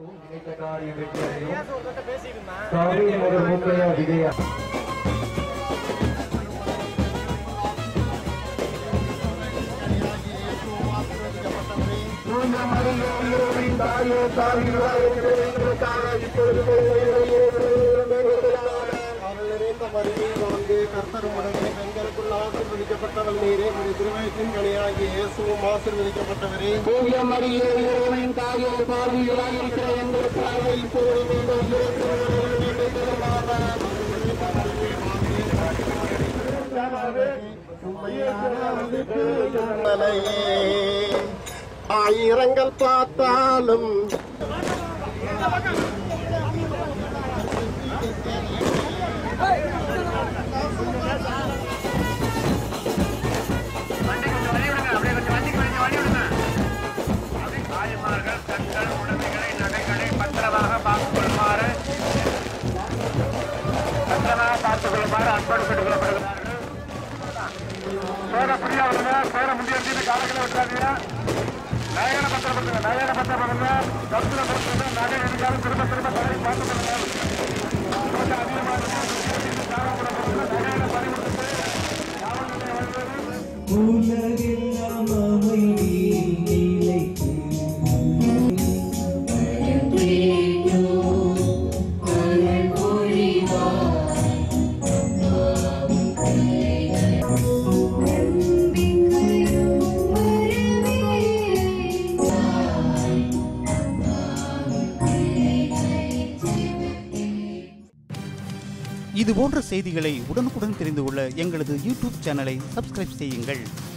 நினைத்த காரியம் வெற்றியடையும் சாமி ஒரு முக்கையா விஜயா பெண்களுக்குள் ஆசீர்வதிக்கப்பட்டவள் நீரே உடைய திருவயத்தின் கனியாகிய இயேசுவும் ஆசீர்வதிக்கப்பட்டவரே ஆயிரங்கள் பார்த்தாலும் தாய்மார்கள் தங்கள் உடமைகளை நகைகளை பத்திரமாக பார்த்துக் கொள்ளுமாறு பத்திரமாக பார்த்துக் கொள்ளுமாறு அன்போடு கேட்டுக் கொள்ளப்படுகிறார்கள் சோர புரியா விடுங்க சோர முந்தைய தீர்த்து காலங்களை விட்டாதீங்க நகைகளை பத்திரப்படுத்துங்க நகைகளை பத்திரப்படுங்க கருத்துல கொடுத்துங்க நகை இருந்தாலும் திரும்ப திரும்ப கடை பார்த்து கொள்ளுங்க கொஞ்சம் அதிகமாக இருக்கு. தாராபுரம் நகைகளை பறிமுடித்து காவல் நிலையம் வருவது உலகெல்லாம் அமைதி நிலைத்து இது போன்ற செய்திகளை உடனுக்குடன் தெரிந்து கொள்ள எங்களது யூடியூப் சேனலை சப்ஸ்கிரைப் செய்யுங்கள்